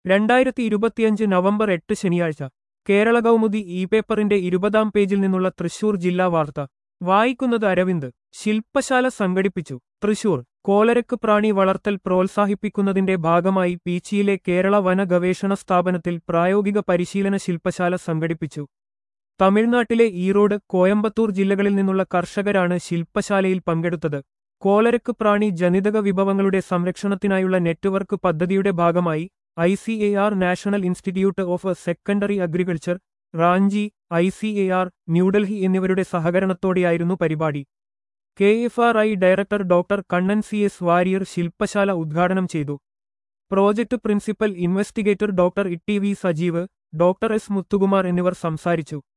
രണ്ടായിരത്തി ഇരുപത്തിയഞ്ച് നവംബർ എട്ട് ശനിയാഴ്ച കേരള കൗമുദി ഇ പേപ്പറിന്റെ ഇരുപതാം പേജിൽ നിന്നുള്ള തൃശൂർ ജില്ലാ വാർത്ത വായിക്കുന്നത് അരവിന്ദ് ശില്പശാല സംഘടിപ്പിച്ചു തൃശൂർ കോലരക്ക് പ്രാണി വളർത്തൽ പ്രോത്സാഹിപ്പിക്കുന്നതിന്റെ ഭാഗമായി പീച്ചിയിലെ കേരള വന ഗവേഷണ സ്ഥാപനത്തിൽ പ്രായോഗിക പരിശീലന ശില്പശാല സംഘടിപ്പിച്ചു തമിഴ്നാട്ടിലെ ഈറോഡ് കോയമ്പത്തൂർ ജില്ലകളിൽ നിന്നുള്ള കർഷകരാണ് ശില്പശാലയിൽ പങ്കെടുത്തത് കോലരക്ക് പ്രാണി ജനിതക വിഭവങ്ങളുടെ സംരക്ഷണത്തിനായുള്ള നെറ്റ്വർക്ക് പദ്ധതിയുടെ ഭാഗമായി I C A R National Institute of Secondary Agriculture Ranchi I C A R New Delhi എന്നിവരുടെ സഹകരണത്തോടെയായിരുന്നു പരിപാടി K F R I director doctor Kannan C S Warrier ശില്പശാല ഉദ്ഘാടനം ചെയ്തു project principal investigator doctor E T V Sajeev doctor S Muthukumar എന്നിവർ സംസാരിച്ചു